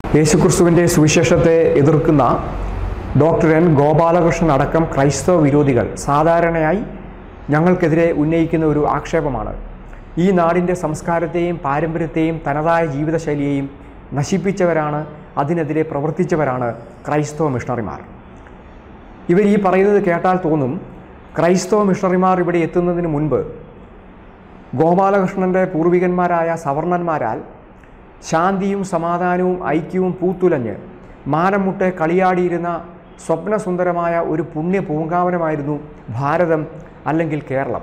യേശുക്രിസ്തുവിൻ്റെ സുവിശേഷത്തെ എതിർക്കുന്ന ഡോക്ടർ എൻ ഗോപാലകൃഷ്ണൻ അടക്കം ക്രൈസ്തവ വിരോധികൾ സാധാരണയായി ഞങ്ങൾക്കെതിരെ ഉന്നയിക്കുന്ന ഒരു ആക്ഷേപമാണ് ഈ നാടിൻ്റെ സംസ്കാരത്തെയും പാരമ്പര്യത്തെയും തനതായ ജീവിതശൈലിയെയും നശിപ്പിച്ചവരാണ് അതിനെതിരെ പ്രവർത്തിച്ചവരാണ് ക്രൈസ്തവ മിഷണറിമാർ ഇവർ ഈ പറയുന്നത് കേട്ടാൽ തോന്നും ക്രൈസ്തവ മിഷണറിമാർ ഇവിടെ എത്തുന്നതിന് മുൻപ് ഗോപാലകൃഷ്ണൻ്റെ പൂർവികന്മാരായ സവർണന്മാരാൽ ശാന്തിയും സമാധാനവും ഐക്യവും പൂത്തുലഞ്ഞ് മാനം മുട്ടെ കളിയാടിയിരുന്ന സ്വപ്നസുന്ദരമായ ഒരു പുണ്യ പൂങ്കാവനമായിരുന്നു ഭാരതം അല്ലെങ്കിൽ കേരളം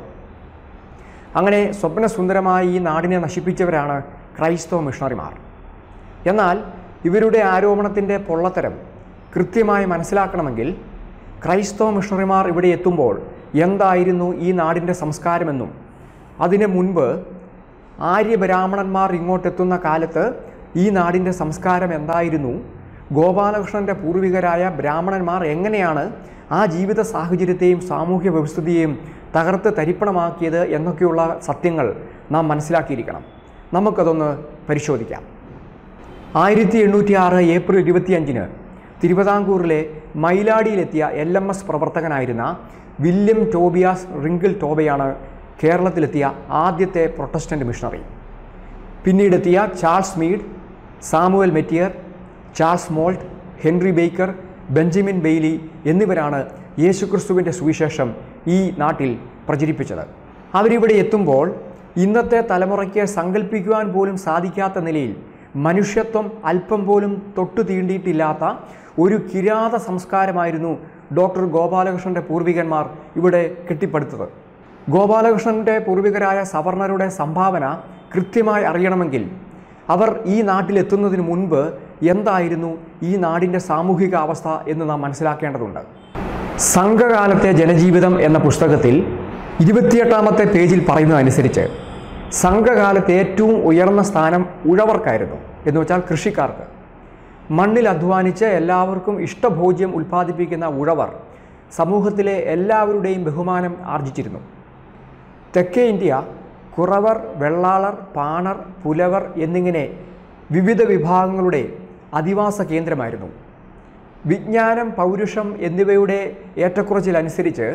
അങ്ങനെ സ്വപ്നസുന്ദരമായ ഈ നാടിനെ നശിപ്പിച്ചവരാണ് ക്രൈസ്തവ മിഷണറിമാർ എന്നാൽ ഇവരുടെ ആരോപണത്തിൻ്റെ പൊള്ളത്തരം കൃത്യമായി മനസ്സിലാക്കണമെങ്കിൽ ക്രൈസ്തവ മിഷണറിമാർ ഇവിടെ എത്തുമ്പോൾ എന്തായിരുന്നു ഈ നാടിൻ്റെ സംസ്കാരമെന്നും അതിന് മുൻപ് ആര്യബ്രാഹ്മണന്മാർ ഇങ്ങോട്ടെത്തുന്ന കാലത്ത് ഈ നാടിൻ്റെ സംസ്കാരം എന്തായിരുന്നു ഗോപാലകൃഷ്ണൻ്റെ പൂർവികരായ ബ്രാഹ്മണന്മാർ എങ്ങനെയാണ് ആ ജീവിത സാഹചര്യത്തെയും സാമൂഹ്യ വ്യവസ്ഥിതിയെയും തകർത്ത് തരിപ്പണമാക്കിയത് എന്നൊക്കെയുള്ള സത്യങ്ങൾ നാം മനസ്സിലാക്കിയിരിക്കണം നമുക്കതൊന്ന് പരിശോധിക്കാം ആയിരത്തി എണ്ണൂറ്റി ആറ് ഏപ്രിൽ ഇരുപത്തിയഞ്ചിന് തിരുവിതാംകൂറിലെ മൈലാടിയിലെത്തിയ എൽ എം എസ് പ്രവർത്തകനായിരുന്ന വില്യം ടോബിയാസ് റിങ്കിൾ ടോബയാണ് കേരളത്തിലെത്തിയ ആദ്യത്തെ പ്രൊട്ടസ്റ്റന്റ് മിഷണറി പിന്നീടെത്തിയ Charles Mead Samuel Mateer Charles Mault Henry Baker Benjamin Bailey എന്നിവരാണ് യേശുക്രിസ്തുവിൻ്റെ സുവിശേഷം ഈ നാട്ടിൽ പ്രചരിപ്പിച്ചത് അവരിവിടെ എത്തുമ്പോൾ ഇന്നത്തെ തലമുറയ്ക്ക് സങ്കല്പിക്കുവാൻ പോലും സാധിക്കാത്ത നിലയിൽ മനുഷ്യത്വം അല്പം പോലും തൊട്ടു തീണ്ടിയിട്ടില്ലാത്ത ഒരു കിരാത സംസ്കാരമായിരുന്നു ഡോക്ടർ ഗോപാലകൃഷ്ണൻ്റെ പൂർവികന്മാർ ഇവിടെ കെട്ടിപ്പടുത്തത് ഗോപാലകൃഷ്ണൻ്റെ പൂർവികരായ സവർണരുടെ സംഭാവന കൃത്യമായി അറിയണമെങ്കിൽ അവർ ഈ നാട്ടിലെത്തുന്നതിന് മുൻപ് എന്തായിരുന്നു ഈ നാടിൻ്റെ സാമൂഹിക അവസ്ഥ എന്ന് നാം മനസ്സിലാക്കേണ്ടതുണ്ട് സംഘകാലത്തെ ജനജീവിതം എന്ന പുസ്തകത്തിൽ ഇരുപത്തിയെട്ടാമത്തെ പേജിൽ പറയുന്നതനുസരിച്ച് സംഘകാലത്തെ ഏറ്റവും ഉയർന്ന സ്ഥാനം ഉഴവർക്കായിരുന്നു എന്ന് വെച്ചാൽ കൃഷിക്കാർക്ക് മണ്ണിൽ അധ്വാനിച്ച് എല്ലാവർക്കും ഇഷ്ടഭോജ്യം ഉൽപ്പാദിപ്പിക്കുന്ന ഉഴവർ സമൂഹത്തിലെ എല്ലാവരുടെയും ബഹുമാനം ആർജിച്ചിരുന്നു തെക്കേ ഇന്ത്യ കുറവർ വെള്ളാളർ പാണർ പുലവർ എന്നിങ്ങനെ വിവിധ വിഭാഗങ്ങളുടെ അധിവാസ കേന്ദ്രമായിരുന്നു വിജ്ഞാനം പൗരുഷം എന്നിവയുടെ ഏറ്റക്കുറച്ചിലനുസരിച്ച്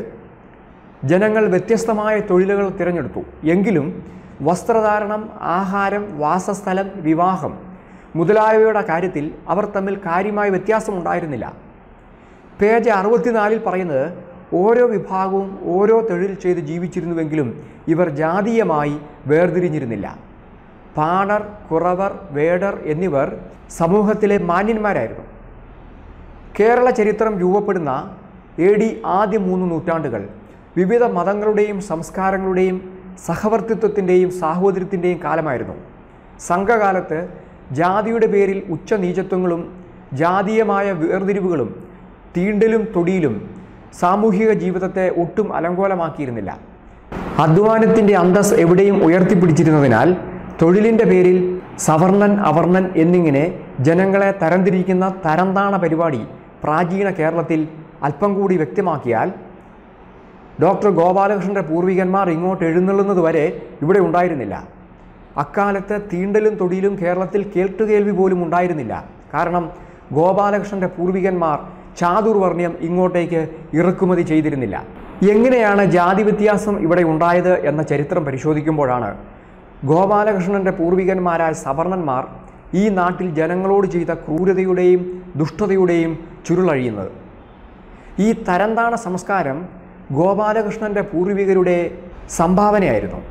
ജനങ്ങൾ വ്യത്യസ്തമായ തൊഴിലുകൾ തിരഞ്ഞെടുത്തു എങ്കിലും വസ്ത്രധാരണം ആഹാരം വാസസ്ഥലം വിവാഹം മുതലായവയുടെ കാര്യത്തിൽ അവർ തമ്മിൽ കാര്യമായ വ്യത്യാസമുണ്ടായിരുന്നില്ല പേജ് അറുപത്തിനാലിൽ പറയുന്നത് ഓരോ വിഭാഗവും ഓരോ തൊഴിൽ ചെയ്ത് ജീവിച്ചിരുന്നുവെങ്കിലും ഇവർ ജാതീയമായി വേർതിരിഞ്ഞിരുന്നില്ല പാണർ കുറവർ വേടർ എന്നിവർ സമൂഹത്തിലെ മാന്യന്മാരായിരുന്നു കേരള ചരിത്രം രൂപപ്പെടുന്ന എ ഡി ആദ്യ മൂന്ന് നൂറ്റാണ്ടുകൾ വിവിധ മതങ്ങളുടെയും സംസ്കാരങ്ങളുടെയും സഹവർത്തിത്വത്തിൻ്റെയും സാഹോദര്യത്തിൻ്റെയും കാലമായിരുന്നു സംഘകാലത്ത് ജാതിയുടെ പേരിൽ ഉച്ചനീചത്വങ്ങളും ജാതീയമായ വേർതിരിവുകളും തീണ്ടലും തൊടിയിലും സാമൂഹിക ജീവിതത്തെ ഒട്ടും അലങ്കോലമാക്കിയിരുന്നില്ല അധ്വാനത്തിൻ്റെ അന്തസ് എവിടെയും ഉയർത്തിപ്പിടിച്ചിരുന്നതിനാൽ തൊഴിലിൻ്റെ പേരിൽ സവർണൻ അവർണൻ എന്നിങ്ങനെ ജനങ്ങളെ തരംതിരിക്കുന്ന തരംതാണ പരിപാടി പ്രാചീന കേരളത്തിൽ അല്പം കൂടി വ്യക്തമാക്കിയാൽ ഡോക്ടർ ഗോപാലകൃഷ്ണൻ്റെ പൂർവികന്മാർ ഇങ്ങോട്ട് എഴുന്നള്ളുന്നത് വരെ ഇവിടെ ഉണ്ടായിരുന്നില്ല അക്കാലത്ത് തീണ്ടലും തൊടിയിലും കേരളത്തിൽ കേൾട്ടുകേൾവി പോലും ഉണ്ടായിരുന്നില്ല കാരണം ഗോപാലകൃഷ്ണൻ്റെ പൂർവികന്മാർ ചാതുർവർണ്ണ്യം ഇങ്ങോട്ടേക്ക് ഇറക്കുമതി ചെയ്തിരുന്നില്ല എങ്ങനെയാണ് ജാതി വ്യത്യാസം ഇവിടെ ഉണ്ടായത് എന്ന ചരിത്രം പരിശോധിക്കുമ്പോഴാണ് ഗോപാലകൃഷ്ണൻ്റെ പൂർവികന്മാരായ സവർണന്മാർ ഈ നാട്ടിൽ ജനങ്ങളോട് ചെയ്ത ക്രൂരതയുടെയും ദുഷ്ടതയുടെയും ചുരുളഴിയുന്നത് ഈ തരംതാണ സംസ്കാരം ഗോപാലകൃഷ്ണൻ്റെ പൂർവികരുടെ സംഭാവനയായിരുന്നു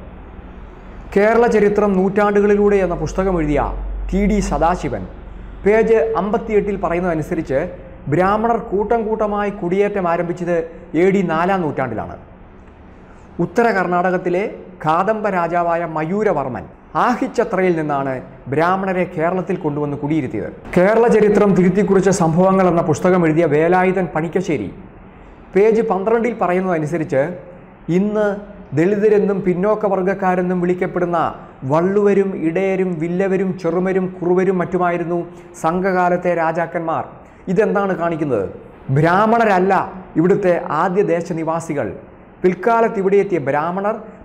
കേരള ചരിത്രം നൂറ്റാണ്ടുകളിലൂടെ എന്ന പുസ്തകം എഴുതിയ ടി ഡി സദാശിവൻ പേജ് അമ്പത്തിയെട്ടിൽ പറയുന്നതനുസരിച്ച് ബ്രാഹ്മണർ കൂട്ടം കൂട്ടമായി കുടിയേറ്റം ആരംഭിച്ചത് എ ഡി നാലാം നൂറ്റാണ്ടിലാണ് ഉത്തര കർണാടകത്തിലെ കാദംബ രാജാവായ മയൂരവർമ്മൻ ആഹിച്ചത്രയിൽ നിന്നാണ് ബ്രാഹ്മണരെ കേരളത്തിൽ കൊണ്ടുവന്ന് കുടിയിരുത്തിയത് കേരള ചരിത്രം തിരുത്തിക്കുറിച്ച സംഭവങ്ങൾ എന്ന പുസ്തകം എഴുതിയ വേലായുധൻ പണിക്കശ്ശേരി പേജ് പന്ത്രണ്ടിൽ പറയുന്നതനുസരിച്ച് ഇന്ന് ദളിതരെന്നും പിന്നോക്ക വർഗ്ഗക്കാരെന്നും വിളിക്കപ്പെടുന്ന വള്ളുവരും ഇടയരും വില്ലവരും ചെറുമരും കുറുവരും മറ്റുമായിരുന്നു സംഘകാലത്തെ രാജാക്കന്മാർ ഇതെന്താണ് കാണിക്കുന്നത് ബ്രാഹ്മണരല്ല ഇവിടുത്തെ ആദ്യ ദേശനിവാസികൾ പിൽക്കാലത്ത് ഇവിടെ എത്തിയ ബ്രാഹ്മണർ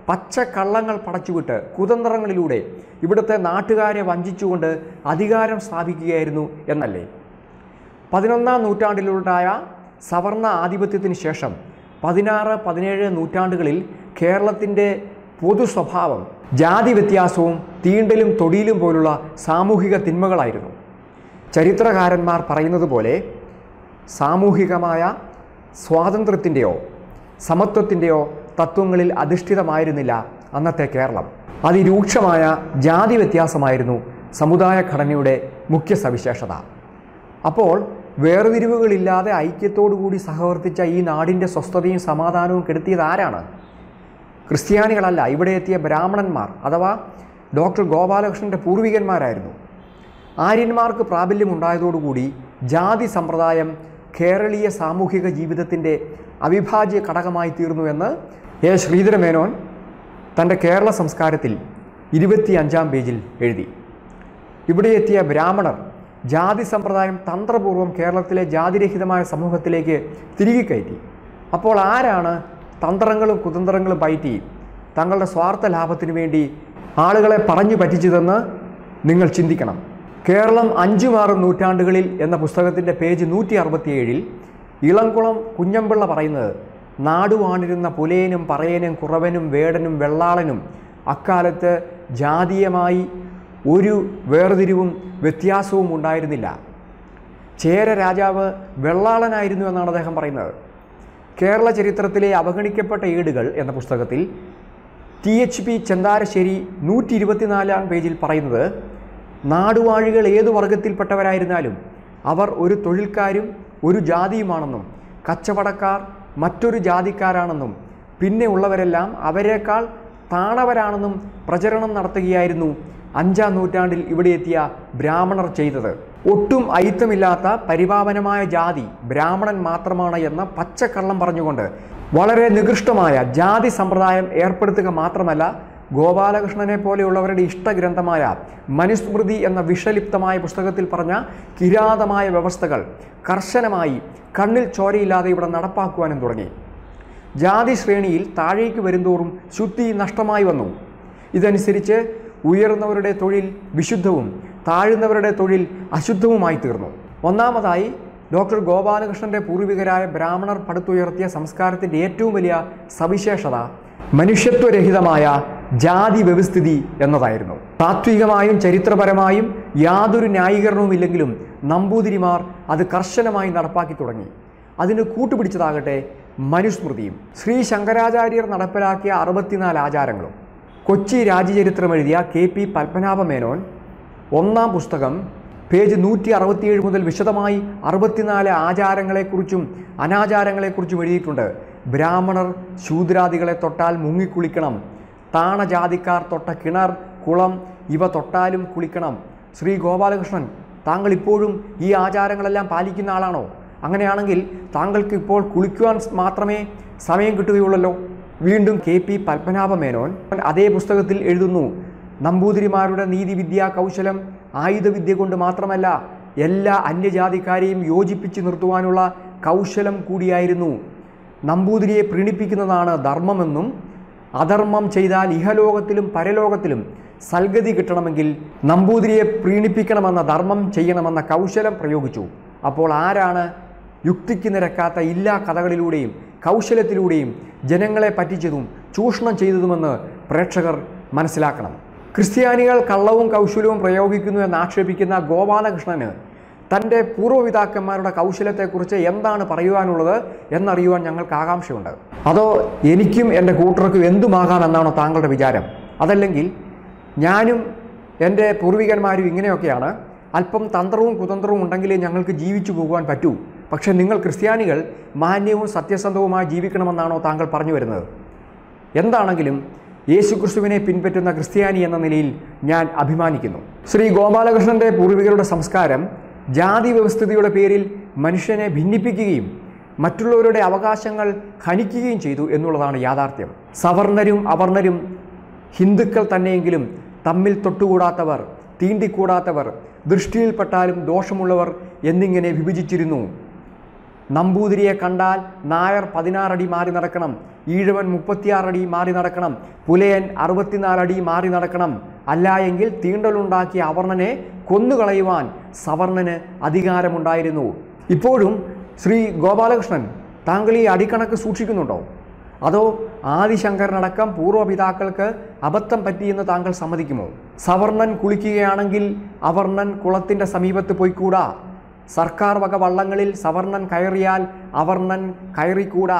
പച്ചക്കള്ളങ്ങൾ പടച്ചുവിട്ട് കുതന്ത്രങ്ങളിലൂടെ ഇവിടുത്തെ നാട്ടുകാരെ വഞ്ചിച്ചുകൊണ്ട് അധികാരം സ്ഥാപിക്കുകയായിരുന്നു എന്നല്ലേ പതിനൊന്നാം നൂറ്റാണ്ടിലുണ്ടായ സവർണ ആധിപത്യത്തിന് ശേഷം പതിനാറ് പതിനേഴ് നൂറ്റാണ്ടുകളിൽ കേരളത്തിൻ്റെ പൊതു സ്വഭാവം ജാതി വ്യത്യാസവും തീണ്ടലും തൊടിയിലും പോലുള്ള സാമൂഹിക തിന്മകളായിരുന്നു ചരിത്രകാരന്മാർ പറയുന്നത് പോലെ സാമൂഹികമായ സ്വാതന്ത്ര്യത്തിൻ്റെയോ സമത്വത്തിൻ്റെയോ തത്വങ്ങളിൽ അധിഷ്ഠിതമായിരുന്നില്ല അന്നത്തെ കേരളം അതിരൂക്ഷമായ ജാതി വ്യത്യാസമായിരുന്നു സമുദായ ഘടനയുടെ മുഖ്യ സവിശേഷത അപ്പോൾ വേർതിരിവുകളില്ലാതെ ഐക്യത്തോടുകൂടി സഹവർത്തിച്ച ഈ നാടിൻ്റെ സ്വസ്ഥതയും സമാധാനവും കെടുത്തിയത് ആരാണ് ക്രിസ്ത്യാനികളല്ല ഇവിടെ എത്തിയ ബ്രാഹ്മണന്മാർ അഥവാ ഡോക്ടർ ഗോപാലകൃഷ്ണൻ്റെ പൂർവികന്മാരായിരുന്നു ആര്യന്മാർക്ക് പ്രാബല്യമുണ്ടായതോടുകൂടി ജാതി സമ്പ്രദായം കേരളീയ സാമൂഹിക ജീവിതത്തിൻ്റെ അവിഭാജ്യ ഘടകമായി തീർന്നു എന്ന് എ ശ്രീധരമേനോൻ തൻ്റെ കേരള സംസ്കാരത്തിൽ ഇരുപത്തിയഞ്ചാം പേജിൽ എഴുതി ഇവിടെ എത്തിയ ബ്രാഹ്മണർ ജാതി സമ്പ്രദായം തന്ത്രപൂർവ്വം കേരളത്തിലെ ജാതിരഹിതമായ സമൂഹത്തിലേക്ക് തിരികെ കയറ്റി അപ്പോൾ ആരാണ് തന്ത്രങ്ങളും കുതന്ത്രങ്ങളും പയറ്റി തങ്ങളുടെ സ്വാർത്ഥ ലാഭത്തിനു വേണ്ടി ആളുകളെ പറഞ്ഞു പറ്റിച്ചതെന്ന് നിങ്ങൾ ചിന്തിക്കണം കേരളം അഞ്ചും ആറും നൂറ്റാണ്ടുകളിൽ എന്ന പുസ്തകത്തിൻ്റെ പേജ് നൂറ്റി അറുപത്തിയേഴിൽ ഇളംകുളം കുഞ്ഞമ്പിള്ള പറയുന്നത് നാടുവാണിരുന്ന പുലയനും പറയനും കുറവനും വേടനും വെള്ളാളനും അക്കാലത്ത് ജാതീയമായി ഒരു വേർതിരിവും വ്യത്യാസവും ഉണ്ടായിരുന്നില്ല ചേര രാജാവ് വെള്ളാളനായിരുന്നു എന്നാണ് അദ്ദേഹം പറയുന്നത് കേരള ചരിത്രത്തിലെ അവഗണിക്കപ്പെട്ട ഏടുകൾ എന്ന പുസ്തകത്തിൽ ടി എച്ച് പി ചെന്താരശ്ശേരി നൂറ്റി ഇരുപത്തിനാലാം പേജിൽ പറയുന്നത് നാടുവാഴികൾ ഏതു വർഗത്തിൽപ്പെട്ടവരായിരുന്നാലും അവർ ഒരു തൊഴിൽക്കാരും ഒരു ജാതിയുമാണെന്നും കച്ചവടക്കാർ മറ്റൊരു ജാതിക്കാരാണെന്നും പിന്നെ ഉള്ളവരെല്ലാം അവരെക്കാൾ താണവരാണെന്നും പ്രചരണം നടത്തുകയായിരുന്നു അഞ്ചാം നൂറ്റാണ്ടിൽ ഇവിടെ എത്തിയ ബ്രാഹ്മണർ ചെയ്തത് ഒട്ടും ഐത്തമില്ലാത്ത പരിപാവനമായ ജാതി ബ്രാഹ്മണൻ മാത്രമാണ് എന്ന പച്ചക്കള്ളം പറഞ്ഞുകൊണ്ട് വളരെ നികൃഷ്ടമായ ജാതി സമ്പ്രദായം ഏർപ്പെടുത്തുക മാത്രമല്ല ഗോപാലകൃഷ്ണനെ പോലെയുള്ളവരുടെ ഇഷ്ടഗ്രന്ഥമായ മനുസ്മൃതി എന്ന വിഷലിപ്തമായ പുസ്തകത്തിൽ പറഞ്ഞ കിരാതമായ വ്യവസ്ഥകൾ കർശനമായി കണ്ണിൽ ചോരയില്ലാതെ ഇവിടെ നടപ്പാക്കുവാനും തുടങ്ങി ജാതി ശ്രേണിയിൽ താഴേക്ക് വരുന്തോറും ശുദ്ധി നഷ്ടമായി വന്നു ഇതനുസരിച്ച് ഉയർന്നവരുടെ തൊഴിൽ വിശുദ്ധവും താഴ്ന്നവരുടെ തൊഴിൽ അശുദ്ധവുമായി തീർന്നു ഒന്നാമതായി ഡോക്ടർ ഗോപാലകൃഷ്ണന്റെ പൂർവികരായ ബ്രാഹ്മണർ പടുത്തുയർത്തിയ സംസ്കാരത്തിൻ്റെ ഏറ്റവും വലിയ സവിശേഷത മനുഷ്യത്വരഹിതമായ ജാതി വ്യവസ്ഥിതി എന്നതായിരുന്നു താത്വികമായും ചരിത്രപരമായും യാതൊരു ന്യായീകരണവുമില്ലെങ്കിലും നമ്പൂതിരിമാർ അത് കർശനമായി നടപ്പാക്കി തുടങ്ങി അതിന് കൂട്ടുപിടിച്ചതാകട്ടെ മനുസ്മൃതിയും ശ്രീ ശങ്കരാചാര്യർ നടപ്പിലാക്കിയ അറുപത്തിനാല് ആചാരങ്ങളും കൊച്ചി രാജ്യചരിത്രം എഴുതിയ കെ പി പത്മനാഭ മേനോൻ ഒന്നാം പുസ്തകം പേജ് നൂറ്റി അറുപത്തിയേഴ് മുതൽ വിശദമായി അറുപത്തിനാല് ആചാരങ്ങളെക്കുറിച്ചും അനാചാരങ്ങളെക്കുറിച്ചും എഴുതിയിട്ടുണ്ട് ബ്രാഹ്മണർ ശൂദ്രാദികളെ തൊട്ടാൽ മുങ്ങിക്കുളിക്കണം താണജാതിക്കാർ തൊട്ട കിണർ കുളം ഇവ തൊട്ടാലും കുളിക്കണം ശ്രീ ഗോപാലകൃഷ്ണൻ താങ്കൾ ഇപ്പോഴും ഈ ആചാരങ്ങളെല്ലാം പാലിക്കുന്ന ആളാണോ അങ്ങനെയാണെങ്കിൽ താങ്കൾക്ക് ഇപ്പോൾ കുളിക്കുവാൻ മാത്രമേ സമയം കിട്ടുകയുള്ളല്ലോ വീണ്ടും കെ പി പത്മനാഭ മേനോൻ അതേ പുസ്തകത്തിൽ എഴുതുന്നു നമ്പൂതിരിമാരുടെ നീതിവിദ്യാ കൗശലം ആയുധവിദ്യ കൊണ്ട് മാത്രമല്ല എല്ലാ അന്യജാതിക്കാരെയും യോജിപ്പിച്ച് നിർത്തുവാനുള്ള കൗശലം കൂടിയായിരുന്നു നമ്പൂതിരിയെ പ്രീണിപ്പിക്കുന്നതാണ് ധർമ്മമെന്നും അധർമ്മം ചെയ്താൽ ഇഹലോകത്തിലും പരലോകത്തിലും സൽഗതി കിട്ടണമെങ്കിൽ നമ്പൂതിരിയെ പ്രീണിപ്പിക്കണമെന്ന ധർമ്മം ചെയ്യണമെന്ന കൗശലം പ്രയോഗിച്ചു അപ്പോൾ ആരാണ് യുക്തിക്ക് നിരക്കാത്ത എല്ലാ കഥകളിലൂടെയും കൗശലത്തിലൂടെയും ജനങ്ങളെ പറ്റിച്ചതും ചൂഷണം ചെയ്തതുമെന്ന് പ്രേക്ഷകർ മനസ്സിലാക്കണം ക്രിസ്ത്യാനികൾ കള്ളവും കൗശലവും പ്രയോഗിക്കുന്നു എന്ന് ആക്ഷേപിക്കുന്ന ഗോപാലകൃഷ്ണന് തൻ്റെ പൂർവ്വപിതാക്കന്മാരുടെ കൗശലത്തെക്കുറിച്ച് എന്താണ് പറയുവാനുള്ളത് എന്നറിയുവാൻ ഞങ്ങൾക്ക് ആകാംക്ഷയുണ്ട് അതോ എനിക്കും എൻ്റെ കൂട്ടർക്കും എന്തുമാകാം എന്നാണോ താങ്കളുടെ വിചാരം അതല്ലെങ്കിൽ ഞാനും എൻ്റെ പൂർവികന്മാരും ഇങ്ങനെയൊക്കെയാണ് അല്പം തന്ത്രവും കുതന്ത്രവും ഉണ്ടെങ്കിലേ ഞങ്ങൾക്ക് ജീവിച്ചു പോകുവാൻ പറ്റൂ പക്ഷേ നിങ്ങൾ ക്രിസ്ത്യാനികൾ മാന്യവും സത്യസന്ധവുമായി ജീവിക്കണമെന്നാണോ താങ്കൾ പറഞ്ഞു വരുന്നത് എന്താണെങ്കിലും യേശുക്രിസ്തുവിനെ പിൻപറ്റുന്ന ക്രിസ്ത്യാനി എന്ന നിലയിൽ ഞാൻ അഭിമാനിക്കുന്നു ശ്രീ ഗോപാലകൃഷ്ണന്റെ പൂർവികരുടെ സംസ്കാരം ജാതി വ്യവസ്ഥിതിയുടെ പേരിൽ മനുഷ്യനെ ഭിന്നിപ്പിക്കുകയും മറ്റുള്ളവരുടെ അവകാശങ്ങൾ ഹനിക്കുകയും ചെയ്തു എന്നുള്ളതാണ് യാഥാർത്ഥ്യം സവർണരും അവർണരും ഹിന്ദുക്കൾ തന്നെയെങ്കിലും തമ്മിൽ തൊട്ടുകൂടാത്തവർ തീണ്ടിക്കൂടാത്തവർ ദൃഷ്ടിയിൽപ്പെട്ടാലും ദോഷമുള്ളവർ എന്നിങ്ങനെ വിഭജിച്ചിരുന്നു നമ്പൂതിരിയെ കണ്ടാൽ നായർ പതിനാറടി മാറി നടക്കണം ഈഴവൻ മുപ്പത്തിയാറടി മാറി നടക്കണം പുലയൻ അറുപത്തിനാലടി മാറി നടക്കണം അല്ല എങ്കിൽ തീണ്ടലുണ്ടാക്കിയ അവർണനെ കൊന്നുകളയുവാൻ സവർണന് അധികാരമുണ്ടായിരുന്നു ഇപ്പോഴും ശ്രീ ഗോപാലകൃഷ്ണൻ താങ്കൾ ഈ അടിക്കണക്ക് സൂക്ഷിക്കുന്നുണ്ടോ അതോ ആദിശങ്കരനടക്കം പൂർവ്വപിതാക്കൾക്ക് അബദ്ധം പറ്റിയെന്ന് താങ്കൾ സമ്മതിക്കുമോ സവർണൻ കുളിക്കുകയാണെങ്കിൽ അവർണൻ കുളത്തിൻ്റെ സമീപത്ത് പോയിക്കൂടാ സർക്കാർ വക വള്ളങ്ങളിൽ സവർണൻ കയറിയാൽ അവർണൻ കയറിക്കൂടാ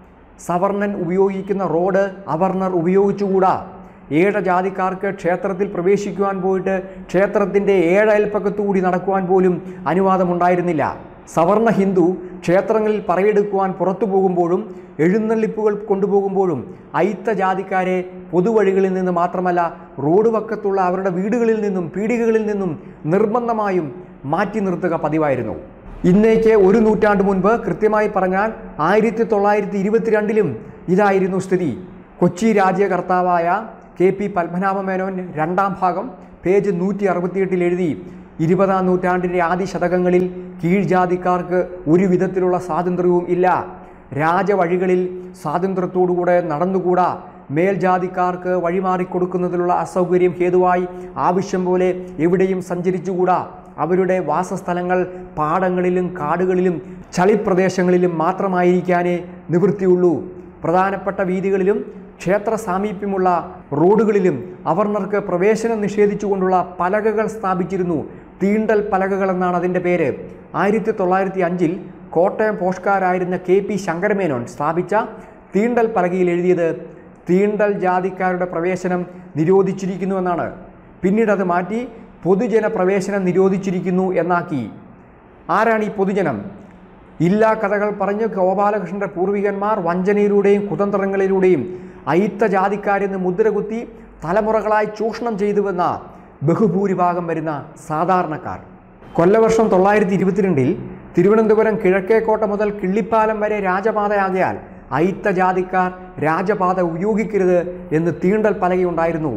സവർണൻ ഉപയോഗിക്കുന്ന റോഡ് അവർണർ ഉപയോഗിച്ചുകൂടാ ഏഴ ജാതിക്കാർക്ക് ക്ഷേത്രത്തിൽ പ്രവേശിക്കുവാൻ പോയിട്ട് ക്ഷേത്രത്തിൻ്റെ ഏഴ അയൽപ്പക്കത്തുകൂടി നടക്കുവാൻ പോലും അനുവാദമുണ്ടായിരുന്നില്ല സവർണ ഹിന്ദു ക്ഷേത്രങ്ങളിൽ പറയെടുക്കുവാൻ പുറത്തു പോകുമ്പോഴും എഴുന്നള്ളിപ്പുകൾ കൊണ്ടുപോകുമ്പോഴും അയിത്ത ജാതിക്കാരെ പൊതുവഴികളിൽ നിന്ന് മാത്രമല്ല റോഡ് പക്കത്തുള്ള അവരുടെ വീടുകളിൽ നിന്നും പീടികകളിൽ നിന്നും നിർബന്ധമായും മാറ്റി നിർത്തുക പതിവായിരുന്നു ഇന്നേക്ക് ഒരു നൂറ്റാണ്ട് മുൻപ് കൃത്യമായി പറഞ്ഞാൽ ആയിരത്തി തൊള്ളായിരത്തി ഇരുപത്തിരണ്ടിലും ഇതായിരുന്നു സ്ഥിതി കൊച്ചി രാജ്യകർത്താവായ കെ പി പത്മനാഭ മേനോൻ രണ്ടാം ഭാഗം പേജ് നൂറ്റി അറുപത്തിയെട്ടിൽ എഴുതി ഇരുപതാം നൂറ്റാണ്ടിൻ്റെ ആദ്യ ശതകങ്ങളിൽ കീഴ്ജാതിക്കാർക്ക് ഒരു വിധത്തിലുള്ള സ്വാതന്ത്ര്യവും ഇല്ല രാജവഴികളിൽ സ്വാതന്ത്ര്യത്തോടുകൂടെ നടന്നുകൂടാ മേൽജാതിക്കാർക്ക് വഴിമാറിക്കൊടുക്കുന്നതിലുള്ള അസൗകര്യം ഹേതുവായി ആവശ്യം പോലെ എവിടെയും സഞ്ചരിച്ചുകൂടാ അവരുടെ വാസസ്ഥലങ്ങൾ പാടങ്ങളിലും കാടുകളിലും ചളിപ്രദേശങ്ങളിലും മാത്രമായിരിക്കാനേ നിവൃത്തിയുള്ളൂ പ്രധാനപ്പെട്ട വീതികളിലും ക്ഷേത്ര സാമീപ്യമുള്ള റോഡുകളിലും അവർണർക്ക് പ്രവേശനം നിഷേധിച്ചുകൊണ്ടുള്ള പലകകൾ സ്ഥാപിച്ചിരുന്നു തീണ്ടൽ പലകകൾ എന്നാണ് അതിൻ്റെ പേര് ആയിരത്തി തൊള്ളായിരത്തി അഞ്ചിൽ കോട്ടയം പോഷ്കാരായിരുന്ന കെ പി ശങ്കരമേനോൻ സ്ഥാപിച്ച തീണ്ടൽ പലകയിൽ എഴുതിയത് തീണ്ടൽ ജാതിക്കാരുടെ പ്രവേശനം നിരോധിച്ചിരിക്കുന്നു എന്നാണ് പിന്നീട് അത് മാറ്റി പൊതുജന പ്രവേശനം നിരോധിച്ചിരിക്കുന്നു എന്നാക്കി ആരാണ് ഈ പൊതുജനം ഇല്ലാ കഥകൾ പറഞ്ഞ് ഗോപാലകൃഷ്ണന്റെ പൂർവികന്മാർ വഞ്ചനയിലൂടെയും കുതന്ത്രങ്ങളിലൂടെയും അയിത്ത ജാതിക്കാരെന്ന് മുദ്രകുത്തി തലമുറകളായി ചൂഷണം ചെയ്തുവെന്ന ബഹുഭൂരിഭാഗം വരുന്ന സാധാരണക്കാർ കൊല്ലവർഷം തൊള്ളായിരത്തി ഇരുപത്തിരണ്ടിൽ തിരുവനന്തപുരം കിഴക്കേക്കോട്ട മുതൽ കിള്ളിപ്പാലം വരെ രാജപാതയാകയാൽ അയിത്ത ജാതിക്കാർ രാജപാത ഉപയോഗിക്കരുത് എന്ന് തീണ്ടൽ പലകയുണ്ടായിരുന്നു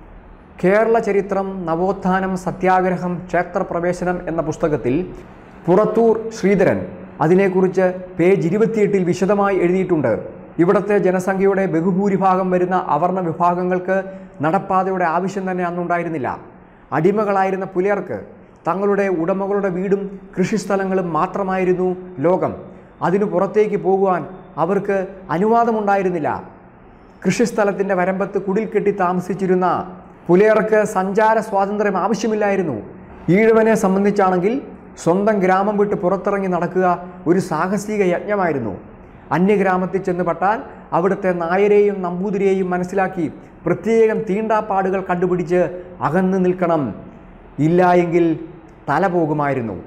കേരള ചരിത്രം നവോത്ഥാനം സത്യാഗ്രഹം ക്ഷേത്രപ്രവേശനം എന്ന പുസ്തകത്തിൽ പുറത്തൂർ ശ്രീധരൻ അതിനെക്കുറിച്ച് പേജ് ഇരുപത്തിയെട്ടിൽ വിശദമായി എഴുതിയിട്ടുണ്ട് ഇവിടുത്തെ ജനസംഖ്യയുടെ ബഹുഭൂരിഭാഗം വരുന്ന അവർണ വിഭാഗങ്ങൾക്ക് നടപ്പാതയുടെ ആവശ്യം തന്നെ അന്നുണ്ടായിരുന്നില്ല അടിമകളായിരുന്ന പുലയർക്ക് തങ്ങളുടെ ഉടമകളുടെ വീടും കൃഷിസ്ഥലങ്ങളും മാത്രമായിരുന്നു ലോകം അതിനു പുറത്തേക്ക് പോകുവാൻ അവർക്ക് അനുവാദമുണ്ടായിരുന്നില്ല കൃഷിസ്ഥലത്തിൻ്റെ വരമ്പത്ത് കുടിൽ കെട്ടി താമസിച്ചിരുന്ന പുലയർക്ക് സഞ്ചാര സ്വാതന്ത്ര്യം ആവശ്യമില്ലായിരുന്നു ഈഴവനെ സംബന്ധിച്ചാണെങ്കിൽ സ്വന്തം ഗ്രാമം വിട്ട് പുറത്തിറങ്ങി നടക്കുക ഒരു സാഹസിക യജ്ഞമായിരുന്നു അന്യഗ്രാമത്തിൽ ചെന്ന് പെട്ടാൽ അവിടുത്തെ നായരെയും നമ്പൂതിരിയെയും മനസ്സിലാക്കി പ്രത്യേകം തീണ്ടാപ്പാടുകൾ കണ്ടുപിടിച്ച് അകന്നു നിൽക്കണം ഇല്ല എങ്കിൽ തല പോകുമായിരുന്നു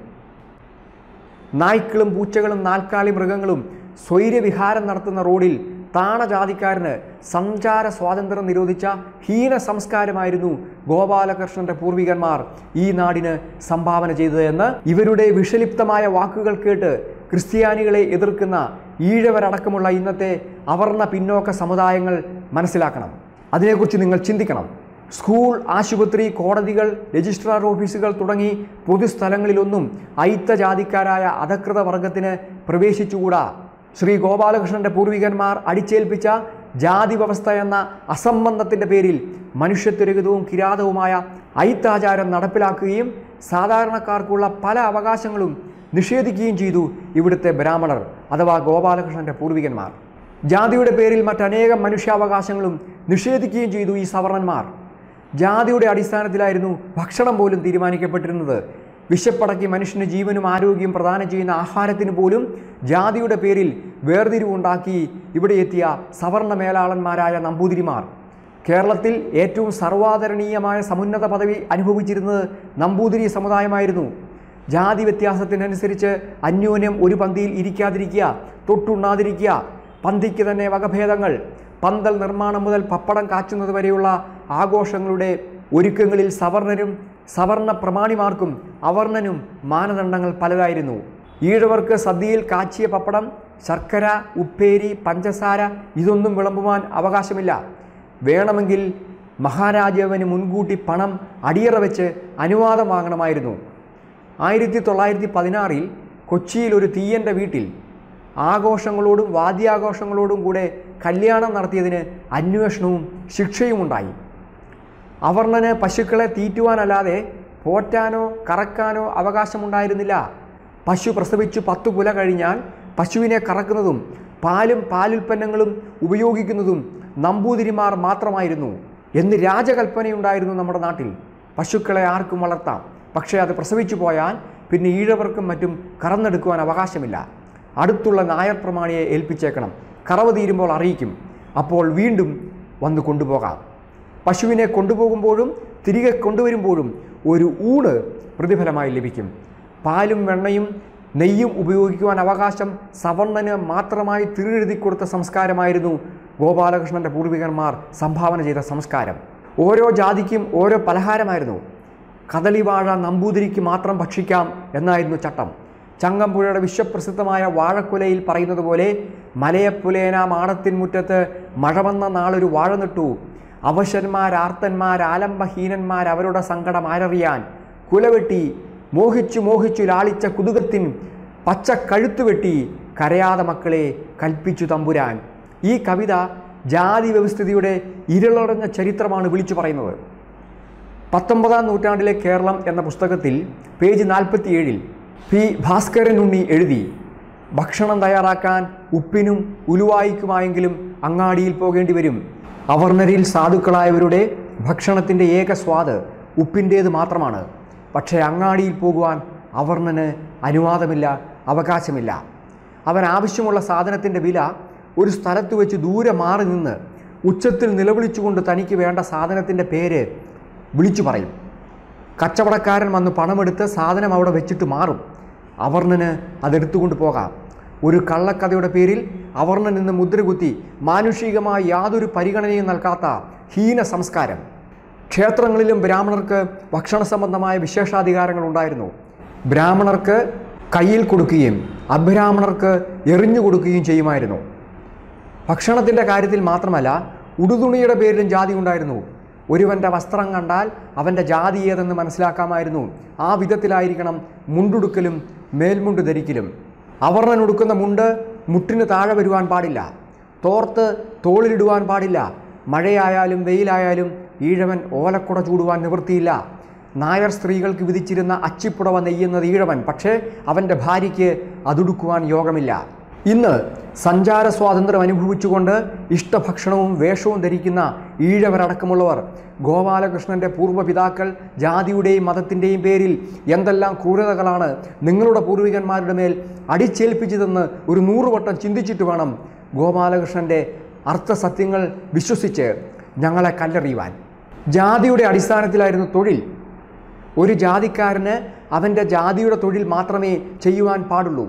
നായ്ക്കളും പൂച്ചകളും നാൽക്കാലി മൃഗങ്ങളും സ്വൈര്യവിഹാരം നടത്തുന്ന റോഡിൽ താണജാതിക്കാരന് സഞ്ചാര സ്വാതന്ത്ര്യം നിരോധിച്ച ഹീന സംസ്കാരമായിരുന്നു ഗോപാലകൃഷ്ണന്റെ പൂർവികന്മാർ ഈ നാടിന് സംഭാവന ചെയ്തത് എന്ന് ഇവരുടെ വിഷലിപ്തമായ വാക്കുകൾ കേട്ട് ക്രിസ്ത്യാനികളെ എതിർക്കുന്ന ഈഴവരടക്കമുള്ള ഇന്നത്തെ അവർണ പിന്നോക്ക സമുദായങ്ങൾ മനസ്സിലാക്കണം അതിനെക്കുറിച്ച് നിങ്ങൾ ചിന്തിക്കണം സ്കൂൾ ആശുപത്രി കോടതികൾ രജിസ്ട്രാർ ഓഫീസുകൾ തുടങ്ങി പൊതുസ്ഥലങ്ങളിലൊന്നും അയിത്ത ജാതിക്കാരായ അധകൃത വർഗത്തിന് പ്രവേശിച്ചുകൂടാ ശ്രീ ഗോപാലകൃഷ്ണന്റെ പൂർവികന്മാർ അടിച്ചേൽപ്പിച്ച ജാതി വ്യവസ്ഥ എന്ന അസംബന്ധത്തിൻ്റെ പേരിൽ മനുഷ്യത്വരഹിതവും കിരാതവുമായ അയിത്താചാരം നടപ്പിലാക്കുകയും സാധാരണക്കാർക്കുള്ള പല അവകാശങ്ങളും നിഷേധിക്കുകയും ചെയ്തു ഇവിടുത്തെ ബ്രാഹ്മണർ അഥവാ ഗോപാലകൃഷ്ണന്റെ പൂർവികന്മാർ ജാതിയുടെ പേരിൽ മറ്റനേകം മനുഷ്യാവകാശങ്ങളും നിഷേധിക്കുകയും ചെയ്തു ഈ സവർണന്മാർ ജാതിയുടെ അടിസ്ഥാനത്തിലായിരുന്നു ഭക്ഷണം പോലും തീരുമാനിക്കപ്പെട്ടിരുന്നത് വിശപ്പടക്കി മനുഷ്യന് ജീവനും ആരോഗ്യവും പ്രദാനം ചെയ്യുന്ന ആഹാരത്തിന് പോലും ജാതിയുടെ പേരിൽ വേർതിരിവുണ്ടാക്കി ഇവിടെ എത്തിയ സവർണ മേലാളന്മാരായ നമ്പൂതിരിമാർ കേരളത്തിൽ ഏറ്റവും സർവാദരണീയമായ സമുന്നത പദവി അനുഭവിച്ചിരുന്നത് നമ്പൂതിരി സമുദായമായിരുന്നു ജാതി വ്യത്യാസത്തിനനുസരിച്ച് അന്യോന്യം ഒരു പന്തിയിൽ ഇരിക്കാതിരിക്കുക തൊട്ടുണ്ണാതിരിക്കുക പന്തിക്ക് തന്നെ വകഭേദങ്ങൾ പന്തൽ നിർമ്മാണം മുതൽ പപ്പടം കാച്ചുന്നത് വരെയുള്ള ആഘോഷങ്ങളുടെ ഒരുക്കങ്ങളിൽ സവർണരും സവർണ പ്രമാണിമാർക്കും അവർണനും മാനദണ്ഡങ്ങൾ പലതായിരുന്നു ഈഴവർക്ക് സദ്യയിൽ കാച്ചിയ പപ്പടം ശർക്കര ഉപ്പേരി പഞ്ചസാര ഇതൊന്നും വിളമ്പുവാൻ അവകാശമില്ല വേണമെങ്കിൽ മഹാരാജാവിന് മുൻകൂട്ടി പണം അടിയറ വെച്ച് അനുവാദം വാങ്ങണമായിരുന്നു ആയിരത്തി തൊള്ളായിരത്തി പതിനാറിൽ കൊച്ചിയിൽ ഒരു തീയൻ്റെ വീട്ടിൽ ആഘോഷങ്ങളോടും വാദ്യാഘോഷങ്ങളോടും കൂടെ കല്യാണം നടത്തിയതിന് അന്വേഷണവും ശിക്ഷയും ഉണ്ടായി അവർണന് പശുക്കളെ തീറ്റുവാനല്ലാതെ പോറ്റാനോ കറക്കാനോ അവകാശമുണ്ടായിരുന്നില്ല പശു പ്രസവിച്ചു പത്തു കുല കഴിഞ്ഞാൽ പശുവിനെ കറക്കുന്നതും പാലും പാലുൽപ്പന്നങ്ങളും ഉപയോഗിക്കുന്നതും നമ്പൂതിരിമാർ മാത്രമായിരുന്നു എന്ന് രാജകൽപ്പനയുണ്ടായിരുന്നു നമ്മുടെ നാട്ടിൽ പശുക്കളെ ആർക്കും വളർത്താം പക്ഷേ അത് പ്രസവിച്ചു പോയാൽ പിന്നെ ഈഴവർക്കും മറ്റും കറന്നെടുക്കുവാൻ അവകാശമില്ല അടുത്തുള്ള നായർ പ്രമാണിയെ ഏൽപ്പിച്ചേക്കണം കറവ് തീരുമ്പോൾ അറിയിക്കും അപ്പോൾ വീണ്ടും വന്ന് കൊണ്ടുപോകാം പശുവിനെ കൊണ്ടുപോകുമ്പോഴും തിരികെ കൊണ്ടുവരുമ്പോഴും ഒരു ഊണ് പ്രതിഫലമായി ലഭിക്കും പാലും വെണ്ണയും നെയ്യും ഉപയോഗിക്കുവാൻ അവകാശം സവർണന് മാത്രമായി തിരുവെഴുതി കൊടുത്ത സംസ്കാരമായിരുന്നു ഗോപാലകൃഷ്ണൻ്റെ പൂർവികന്മാർ സംഭാവന ചെയ്ത സംസ്കാരം ഓരോ ജാതിക്കും ഓരോ പലഹാരമായിരുന്നു കദളിവാഴ നമ്പൂതിരിക്ക് മാത്രം ഭക്ഷിക്കാം എന്നായിരുന്നു ചട്ടം ചങ്ങമ്പുഴയുടെ വിശ്വപ്രസിദ്ധമായ വാഴക്കുലയിൽ പറയുന്നത് പോലെ മലയപ്പുലേന മാടത്തിൻ മുറ്റത്ത് മഴ വന്ന നാളൊരു വാഴ നട്ടു അവശന്മാരാർത്തന്മാർ ആലംബഹീനന്മാർ അവരുടെ സങ്കടം ആരറിയാൻ കുലവെട്ടി മോഹിച്ചു മോഹിച്ചു ലാളിച്ച കുതുകത്തിൻ പച്ച കഴുത്തുവെട്ടി കരയാതെ മക്കളെ കൽപ്പിച്ചു തമ്പുരാൻ ഈ കവിത ജാതി വ്യവസ്ഥിതിയുടെ ഇരുളടഞ്ഞ ചരിത്രമാണ് വിളിച്ചു പറയുന്നത് പത്തൊമ്പതാം നൂറ്റാണ്ടിലെ കേരളം എന്ന പുസ്തകത്തിൽ പേജ് നാൽപ്പത്തിയേഴിൽ പി ഭാസ്കരൻ ഉണ്ണി എഴുതി ഭക്ഷണം തയ്യാറാക്കാൻ ഉപ്പിനും ഉലുവായിക്കുമായെങ്കിലും അങ്ങാടിയിൽ പോകേണ്ടി വരും അവർണരിൽ സാധുക്കളായവരുടെ ഭക്ഷണത്തിൻ്റെ ഏക സ്വാദ് ഉപ്പിൻ്റേത് മാത്രമാണ് പക്ഷേ അങ്ങാടിയിൽ പോകുവാൻ അവർണന് അനുവാദമില്ല അവകാശമില്ല അവൻ ആവശ്യമുള്ള സാധനത്തിൻ്റെ വില ഒരു സ്ഥലത്ത് വെച്ച് ദൂരെ മാറി നിന്ന് ഉച്ചത്തിൽ നിലവിളിച്ചുകൊണ്ട് തനിക്ക് വേണ്ട സാധനത്തിൻ്റെ പേര് വിളിച്ചു പറയും കച്ചവടക്കാരൻ വന്ന് പണമെടുത്ത് സാധനം അവിടെ വെച്ചിട്ട് മാറും അവർണന് അതെടുത്തുകൊണ്ട് പോകാം ഒരു കള്ളക്കഥയുടെ പേരിൽ അവർണൻ നിന്ന് മുദ്രകുത്തി മാനുഷികമായ യാതൊരു പരിഗണനയും നൽകാത്ത ഹീന സംസ്കാരം ക്ഷേത്രങ്ങളിലും ബ്രാഹ്മണർക്ക് ഭക്ഷണ സംബന്ധമായ വിശേഷാധികാരങ്ങൾ ഉണ്ടായിരുന്നു ബ്രാഹ്മണർക്ക് കയ്യിൽ കൊടുക്കുകയും അബ്രാഹ്മണർക്ക് എറിഞ്ഞു കൊടുക്കുകയും ചെയ്യുമായിരുന്നു ഭക്ഷണത്തിൻ്റെ കാര്യത്തിൽ മാത്രമല്ല ഉടുതുണിയുടെ പേരിലും ജാതി ഉണ്ടായിരുന്നു ഒരുവൻ്റെ വസ്ത്രം കണ്ടാൽ അവൻ്റെ ജാതി ഏതെന്ന് മനസ്സിലാക്കാമായിരുന്നു ആ വിധത്തിലായിരിക്കണം മുണ്ടുടുക്കലും മേൽമുണ്ട് ധരിക്കലും അവർണൻ ഉടുക്കുന്ന മുണ്ട് മുട്ടിന് താഴെ വരുവാൻ പാടില്ല തോർത്ത് തോളിലിടുവാൻ പാടില്ല മഴയായാലും വെയിലായാലും ഈഴവൻ ഓലക്കുട ചൂടുവാൻ നിവൃത്തിയില്ല നായർ സ്ത്രീകൾക്ക് വിധിച്ചിരുന്ന അച്ചിപ്പുടവ നെയ്യുന്നത് ഈഴവൻ പക്ഷേ അവൻ്റെ ഭാര്യയ്ക്ക് അതുടുക്കുവാൻ യോഗമില്ല ഇന്ന് സഞ്ചാര സ്വാതന്ത്ര്യം അനുഭവിച്ചുകൊണ്ട് ഇഷ്ടഭക്ഷണവും വേഷവും ധരിക്കുന്ന ഈഴവരടക്കമുള്ളവർ ഗോപാലകൃഷ്ണൻ്റെ പൂർവ്വപിതാക്കൾ ജാതിയുടെയും മതത്തിൻ്റെയും പേരിൽ എന്തെല്ലാം ക്രൂരതകളാണ് നിങ്ങളുടെ പൂർവികന്മാരുടെ മേൽ അടിച്ചേൽപ്പിച്ചതെന്ന് ഒരു നൂറുവട്ടം ചിന്തിച്ചിട്ട് വേണം ഗോപാലകൃഷ്ണൻ്റെ അർത്ഥസത്യങ്ങൾ വിശ്വസിച്ച് ഞങ്ങളെ കല്ലെറിയുവാൻ ജാതിയുടെ അടിസ്ഥാനത്തിലായിരുന്നു തൊഴിൽ ഒരു ജാതിക്കാരന് അവൻ്റെ ജാതിയുടെ തൊഴിൽ മാത്രമേ ചെയ്യുവാൻ പാടുള്ളൂ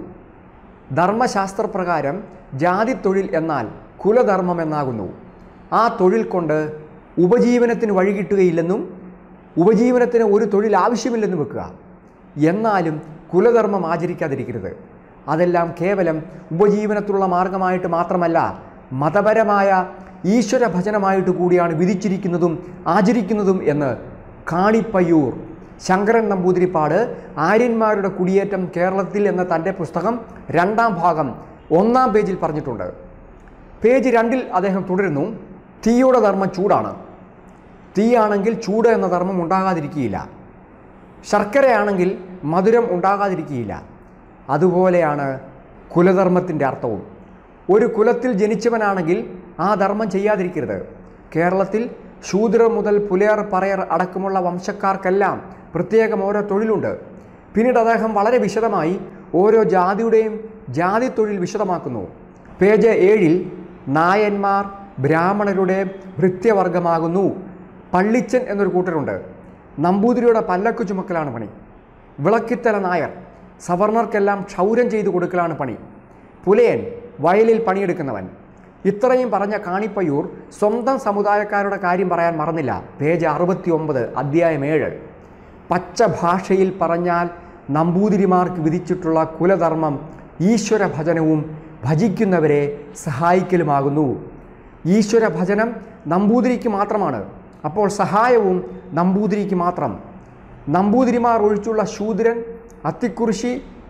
ധർമ്മശാസ്ത്രപ്രകാരം ജാതി തൊഴിൽ എന്നാൽ കുലധർമ്മം എന്നാകുന്നു ആ തൊഴിൽ കൊണ്ട് ഉപജീവനത്തിന് വഴികിട്ടുകയില്ലെന്നും ഉപജീവനത്തിന് ഒരു തൊഴിൽ ആവശ്യമില്ലെന്നും വെക്കുക എന്നാലും കുലധർമ്മം ആചരിക്കാതിരിക്കരുത് അതെല്ലാം കേവലം ഉപജീവനത്തിലുള്ള മാർഗമായിട്ട് മാത്രമല്ല മതപരമായ ഈശ്വര ഭജനമായിട്ട് കൂടിയാണ് വിധിച്ചിരിക്കുന്നതും ആചരിക്കുന്നതും എന്ന് കാണിപ്പയ്യൂർ ശങ്കരൻ നമ്പൂതിരിപ്പാട് ആര്യന്മാരുടെ കുടിയേറ്റം കേരളത്തിൽ എന്ന തൻ്റെ പുസ്തകം രണ്ടാം ഭാഗം ഒന്നാം പേജിൽ പറഞ്ഞിട്ടുണ്ട് പേജ് രണ്ടിൽ അദ്ദേഹം തുടരുന്നു തീയുടെ ധർമ്മം ചൂടാണ് തീയാണെങ്കിൽ ചൂട് എന്ന ധർമ്മം ഉണ്ടാകാതിരിക്കുകയില്ല ശർക്കരയാണെങ്കിൽ മധുരം ഉണ്ടാകാതിരിക്കുകയില്ല അതുപോലെയാണ് കുലധർമ്മത്തിൻ്റെ അർത്ഥവും ഒരു കുലത്തിൽ ജനിച്ചവനാണെങ്കിൽ ആ ധർമ്മം ചെയ്യാതിരിക്കരുത് കേരളത്തിൽ ശൂദ്രർ മുതൽ പുലയർ പറയർ അടക്കമുള്ള വംശക്കാർക്കെല്ലാം പ്രത്യേകം ഓരോ തൊഴിലുണ്ട് പിന്നീട് അദ്ദേഹം വളരെ വിശദമായി ഓരോ ജാതിയുടെയും ജാതി തൊഴിൽ വിശദമാക്കുന്നു പേജ് ഏഴിൽ നായന്മാർ ബ്രാഹ്മണരുടെ ഭൃത്യവർഗമാകുന്നു പള്ളിച്ചൻ എന്നൊരു കൂട്ടരുണ്ട് നമ്പൂതിരിയുടെ പല്ലക്ക് ചുമക്കലാണ് പണി വിളക്കിത്തല നായർ സവർണർക്കെല്ലാം ക്ഷൗരം ചെയ്തു കൊടുക്കലാണ് പണി പുലയൻ വയലിൽ പണിയെടുക്കുന്നവൻ ഇത്രയും പറഞ്ഞ കാണിപ്പയ്യൂർ സ്വന്തം സമുദായക്കാരുടെ കാര്യം പറയാൻ മറന്നില്ല പേജ് അറുപത്തി ഒമ്പത് അധ്യായം ഏഴ് പച്ച ഭാഷയിൽ പറഞ്ഞാൽ നമ്പൂതിരിമാർക്ക് വിധിച്ചിട്ടുള്ള കുലധർമ്മം ഈശ്വര ഭജനവും ഭജിക്കുന്നവരെ സഹായിക്കലുമാകുന്നു ഈശ്വര ഭജനം നമ്പൂതിരിക്ക് മാത്രമാണ് അപ്പോൾ സഹായവും നമ്പൂതിരിക്ക് മാത്രം നമ്പൂതിരിമാർ ഒഴിച്ചുള്ള ശൂദ്രൻ അത്തിക്കുറിശി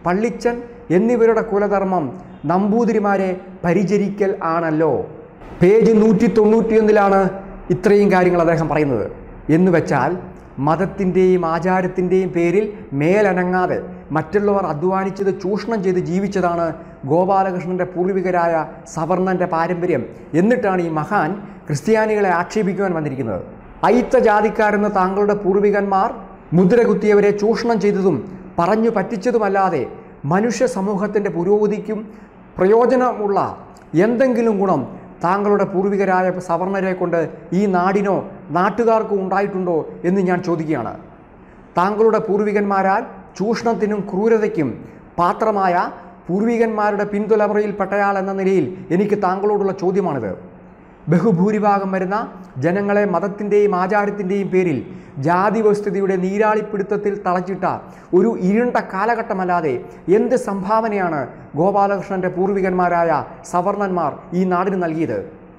പള്ളിച്ചൻ എന്നിവരുടെ കുലധർമ്മം നമ്പൂതിരിമാരെ പരിചരിക്കൽ ആണല്ലോ പേജ് നൂറ്റി തൊണ്ണൂറ്റിയൊന്നിലാണ് ഇത്രയും കാര്യങ്ങൾ അദ്ദേഹം പറയുന്നത് എന്ന് വെച്ചാൽ മതത്തിൻ്റെയും ആചാരത്തിൻ്റെയും പേരിൽ മേലനങ്ങാതെ മറ്റുള്ളവർ അധ്വാനിച്ചത് ചൂഷണം ചെയ്ത് ജീവിച്ചതാണ് ഗോപാലകൃഷ്ണൻ്റെ പൂർവികരായ സവർണൻ്റെ പാരമ്പര്യം എന്നിട്ടാണ് ഈ മഹാൻ ക്രിസ്ത്യാനികളെ ആക്ഷേപിക്കുവാൻ വന്നിരിക്കുന്നത് അയിത്ത ജാതിക്കാരെന്ന് താങ്കളുടെ പൂർവികന്മാർ മുദ്ര കുത്തിയവരെ ചൂഷണം ചെയ്തതും പറഞ്ഞു പറ്റിച്ചതുമല്ലാതെ മനുഷ്യ സമൂഹത്തിൻ്റെ പുരോഗതിക്കും പ്രയോജനമുള്ള എന്തെങ്കിലും ഗുണം താങ്കളുടെ പൂർവികരായ സവർണരെ കൊണ്ട് ഈ നാടിനോ നാട്ടുകാർക്കോ ഉണ്ടായിട്ടുണ്ടോ എന്ന് ഞാൻ ചോദിക്കുകയാണ് താങ്കളുടെ പൂർവികന്മാരാൽ ചൂഷണത്തിനും ക്രൂരതയ്ക്കും പാത്രമായ പൂർവികന്മാരുടെ പിന്തുലമുറയിൽപ്പെട്ടയാൾ എന്ന നിലയിൽ എനിക്ക് താങ്കളോടുള്ള ചോദ്യമാണിത് ബഹുഭൂരിഭാഗം വരുന്ന ജനങ്ങളെ മതത്തിൻ്റെയും ആചാരത്തിൻ്റെയും പേരിൽ ജാതി വ്യവസ്ഥിതിയുടെ നീരാളിപ്പിടുത്തത്തിൽ തളച്ചിട്ട ഒരു ഇരുണ്ട കാലഘട്ടമല്ലാതെ എന്ത് സംഭാവനയാണ് ഗോപാലകൃഷ്ണൻ്റെ പൂർവികന്മാരായ സവർണന്മാർ ഈ നാടിന് നൽകിയത്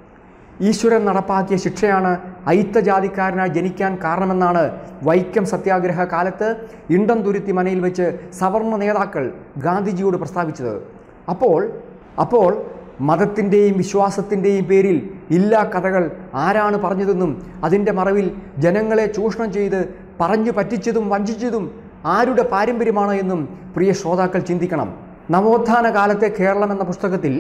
ഈശ്വരൻ നടപ്പാക്കിയ ശിക്ഷയാണ് അയിത്തജാതിക്കാരനായി ജനിക്കാൻ കാരണമെന്നാണ് വൈക്കം സത്യാഗ്രഹ കാലത്ത് ഇണ്ടം തുരുത്തി മനയിൽ വെച്ച് സവർണ നേതാക്കൾ ഗാന്ധിജിയോട് പ്രസ്താവിച്ചത് അപ്പോൾ അപ്പോൾ മതത്തിൻ്റെയും വിശ്വാസത്തിൻ്റെയും പേരിൽ ഇല്ലാ കഥകൾ ആരാണ് പറഞ്ഞതെന്നും അതിൻ്റെ മറവിൽ ജനങ്ങളെ ചൂഷണം ചെയ്ത് പറഞ്ഞു പറ്റിച്ചതും വഞ്ചിച്ചതും ആരുടെ പാരമ്പര്യമാണ് എന്നും പ്രിയ ശ്രോതാക്കൾ ചിന്തിക്കണം നവോത്ഥാന കാലത്തെ കേരളം എന്ന പുസ്തകത്തിൽ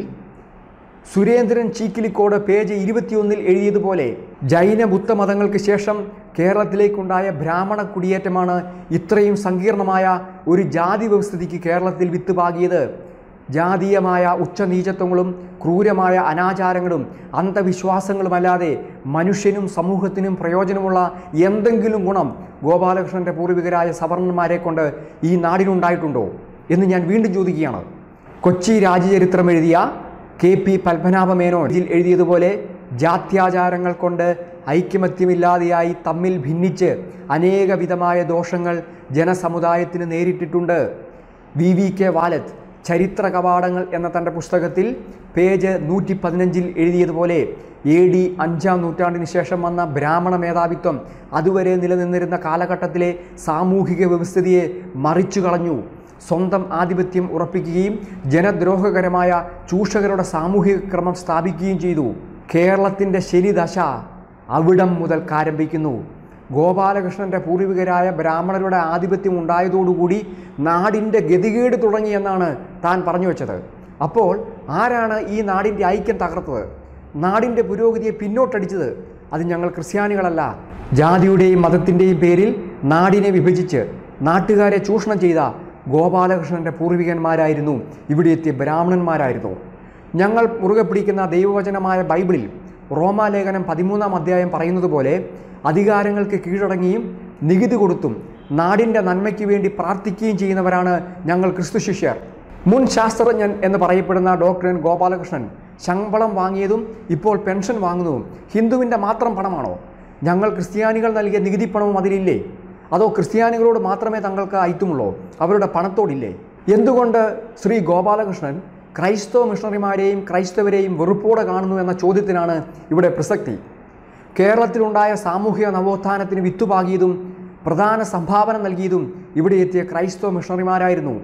സുരേന്ദ്രൻ ചീക്കിലിക്കോട് പേജ് ഇരുപത്തിയൊന്നിൽ എഴുതിയതുപോലെ ജൈന ബുദ്ധ മതങ്ങൾക്ക് ശേഷം കേരളത്തിലേക്കുണ്ടായ ബ്രാഹ്മണ കുടിയേറ്റമാണ് ഇത്രയും സങ്കീർണമായ ഒരു ജാതി വ്യവസ്ഥിതിക്ക് കേരളത്തിൽ വിത്ത് പാകിയത് ജാതീയമായ ഉച്ചനീചത്വങ്ങളും ക്രൂരമായ അനാചാരങ്ങളും അന്ധവിശ്വാസങ്ങളുമല്ലാതെ മനുഷ്യനും സമൂഹത്തിനും പ്രയോജനമുള്ള എന്തെങ്കിലും ഗുണം ഗോപാലകൃഷ്ണൻ്റെ പൂർവികരായ സവർണന്മാരെ കൊണ്ട് ഈ നാടിനുണ്ടായിട്ടുണ്ടോ എന്ന് ഞാൻ വീണ്ടും ചോദിക്കുകയാണ് കൊച്ചി രാജ്യചരിത്രം എഴുതിയ കെ പി പത്മനാഭമേനോൻ ഇതിൽ എഴുതിയതുപോലെ ജാത്യാചാരങ്ങൾ കൊണ്ട് ഐക്യമത്യമില്ലാതെയായി തമ്മിൽ ഭിന്നിച്ച് അനേകവിധമായ ദോഷങ്ങൾ ജനസമുദായത്തിന് നേരിട്ടിട്ടുണ്ട് വി വി കെ വാലത്ത് ചരിത്ര കവാടങ്ങൾ എന്ന തൻ്റെ പുസ്തകത്തിൽ പേജ് നൂറ്റി പതിനഞ്ചിൽ എഴുതിയതുപോലെ എ ഡി അഞ്ചാം നൂറ്റാണ്ടിന് ശേഷം വന്ന ബ്രാഹ്മണ മേധാവിത്വം അതുവരെ നിലനിന്നിരുന്ന കാലഘട്ടത്തിലെ സാമൂഹിക വ്യവസ്ഥിതിയെ മറിച്ചു കളഞ്ഞു സ്വന്തം ആധിപത്യം ഉറപ്പിക്കുകയും ജനദ്രോഹകരമായ ചൂഷകരുടെ സാമൂഹിക ക്രമം സ്ഥാപിക്കുകയും ചെയ്തു കേരളത്തിൻ്റെ ശനിദശ അവിടം മുതൽക്കാരംഭിക്കുന്നു ഗോപാലകൃഷ്ണൻ്റെ പൂർവികരായ ബ്രാഹ്മണരുടെ ആധിപത്യം ഉണ്ടായതോടുകൂടി നാടിൻ്റെ ഗതികേട് തുടങ്ങിയെന്നാണ് താൻ പറഞ്ഞു വെച്ചത് അപ്പോൾ ആരാണ് ഈ നാടിൻ്റെ ഐക്യം തകർത്തത് നാടിൻ്റെ പുരോഗതിയെ പിന്നോട്ടടിച്ചത് അത് ഞങ്ങൾ ക്രിസ്ത്യാനികളല്ല ജാതിയുടെയും മതത്തിൻ്റെയും പേരിൽ നാടിനെ വിഭജിച്ച് നാട്ടുകാരെ ചൂഷണം ചെയ്ത ഗോപാലകൃഷ്ണൻ്റെ പൂർവികന്മാരായിരുന്നു ഇവിടെ എത്തിയ ബ്രാഹ്മണന്മാരായിരുന്നു ഞങ്ങൾ മുറുകെ പിടിക്കുന്ന ദൈവവചനമായ ബൈബിളിൽ റോമാലേഖനം പതിമൂന്നാം അധ്യായം പറയുന്നത് പോലെ അധികാരങ്ങൾക്ക് കീഴടങ്ങിയും നികുതി കൊടുത്തും നാടിൻ്റെ നന്മയ്ക്ക് വേണ്ടി പ്രാർത്ഥിക്കുകയും ചെയ്യുന്നവരാണ് ഞങ്ങൾ ക്രിസ്തു ശിഷ്യർ മുൻ ശാസ്ത്രജ്ഞൻ എന്ന് പറയപ്പെടുന്ന ഡോക്ടർ എൻ ഗോപാലകൃഷ്ണൻ ശമ്പളം വാങ്ങിയതും ഇപ്പോൾ പെൻഷൻ വാങ്ങുന്നതും ഹിന്ദുവിൻ്റെ മാത്രം പണമാണോ ഞങ്ങൾ ക്രിസ്ത്യാനികൾ നൽകിയ നികുതി പണവും അതിലില്ലേ അതോ ക്രിസ്ത്യാനികളോട് മാത്രമേ തങ്ങൾക്ക് ഐറ്റുമുള്ളൂ അവരുടെ പണത്തോടില്ലേ എന്തുകൊണ്ട് ശ്രീ ഗോപാലകൃഷ്ണൻ ക്രൈസ്തവ മിഷണറിമാരെയും ക്രൈസ്തവരെയും വെറുപ്പോടെ കാണുന്നു എന്ന ചോദ്യത്തിനാണ് ഇവിടെ പ്രസക്തി കേരളത്തിലുണ്ടായ സാമൂഹിക നവോത്ഥാനത്തിന് വിത്തുപാകിയതും പ്രധാന സംഭാവന നൽകിയതും ഇവിടെ എത്തിയ ക്രൈസ്തവ മിഷണറിമാരായിരുന്നു